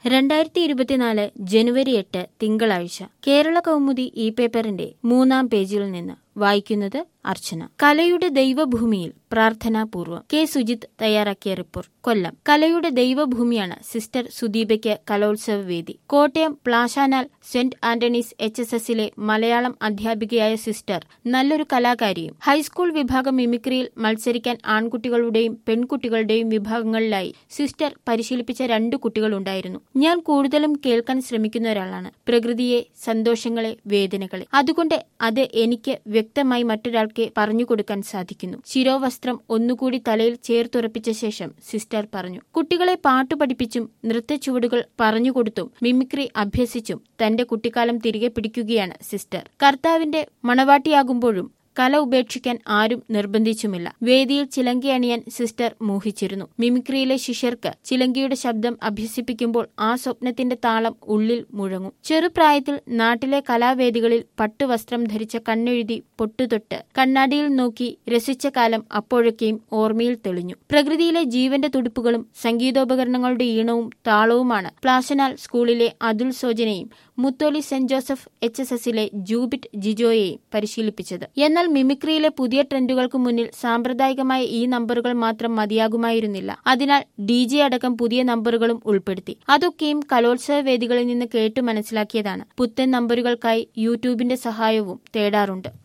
രണ്ടായിരത്തി ഇരുപത്തിനാല് ജനുവരി എട്ട് തിങ്കളാഴ്ച കേരള കൗമുദി ഈ പേപ്പറിന്റെ മൂന്നാം പേജിൽ നിന്ന് വായിക്കുന്നത് അർച്ചന കലയുടെ ദൈവഭൂമിയിൽ പ്രാർത്ഥനാപൂർവം കെ സുജിത് തയ്യാറാക്കിയ റിപ്പോർട്ട് കൊല്ലം കലയുടെ ദൈവഭൂമിയാണ് സിസ്റ്റർ സുദീപയ്ക്ക് കലോത്സവ വേദി Kottayam Plasanal saint Anthony's H S എസിലെ മലയാളം അധ്യാപികയായ സിസ്റ്റർ നല്ലൊരു കലാകാരിയും ഹൈസ്കൂൾ വിഭാഗം മിമിക്രിയിൽ മത്സരിക്കാൻ ആൺകുട്ടികളുടെയും പെൺകുട്ടികളുടെയും വിഭാഗങ്ങളിലായി സിസ്റ്റർ പരിശീലിപ്പിച്ച രണ്ട് കുട്ടികളുണ്ടായിരുന്നു ഞാൻ കൂടുതലും കേൾക്കാൻ ശ്രമിക്കുന്ന ഒരാളാണ് പ്രകൃതിയെ സന്തോഷങ്ങളെ വേദനകളെ അതുകൊണ്ട് അത് എനിക്ക് വ്യക്തമായി മറ്റൊരാൾക്ക് പറഞ്ഞു കൊടുക്കാൻ സാധിക്കുന്നു ശിരോവസ്ത്രം ഒന്നുകൂടി തലയിൽ ചേർത്തുറപ്പിച്ച ശേഷം സിസ്റ്റർ പറഞ്ഞു കുട്ടികളെ പാട്ടു പഠിപ്പിച്ചും നൃത്തച്ചുവടുകൾ പറഞ്ഞുകൊടുത്തും മിമിക്രി അഭ്യസിച്ചും തന്റെ കുട്ടിക്കാലം തിരികെ പിടിക്കുകയാണ് സിസ്റ്റർ കർത്താവിന്റെ മണവാട്ടിയാകുമ്പോഴും കല ഉപേക്ഷിക്കാൻ ആരും നിർബന്ധിച്ചുമില്ല വേദിയിൽ ചിലങ്കി അണിയാൻ സിസ്റ്റർ മോഹിച്ചിരുന്നു മിമിക്രിയിലെ ശിഷ്യർക്ക് ചിലങ്കിയുടെ ശബ്ദം അഭ്യസിപ്പിക്കുമ്പോൾ ആ സ്വപ്നത്തിന്റെ താളം ഉള്ളിൽ മുഴങ്ങും ചെറുപ്രായത്തിൽ നാട്ടിലെ കലാവേദികളിൽ പട്ടുവസ്ത്രം ധരിച്ച കണ്ണെഴുതി പൊട്ടുതൊട്ട് കണ്ണാടിയിൽ നോക്കി രസിച്ച കാലം അപ്പോഴൊക്കെയും ഓർമ്മയിൽ തെളിഞ്ഞു പ്രകൃതിയിലെ ജീവന്റെ തുടിപ്പുകളും സംഗീതോപകരണങ്ങളുടെ ഈണവും താളവുമാണ് പ്ലാശനാൽ സ്കൂളിലെ അതുൽ സോജനെയും Mutholy saint Joseph H S എസിലെ ജൂബിറ്റ് ജിജോയെയും പരിശീലിപ്പിച്ചത് എന്നാൽ മിമിക്രിയിലെ പുതിയ ട്രെൻഡുകൾക്ക് മുന്നിൽ സാമ്പ്രദായികമായ ഈ നമ്പറുകൾ മാത്രം മതിയാകുമായിരുന്നില്ല അതിനാൽ ഡി ജെ അടക്കം പുതിയ നമ്പറുകളും ഉൾപ്പെടുത്തി അതൊക്കെയും കലോത്സവ വേദികളിൽ നിന്ന് കേട്ടു മനസ്സിലാക്കിയതാണ് പുത്തൻ നമ്പറുകൾക്കായി യൂട്യൂബിന്റെ സഹായവും തേടാറുണ്ട്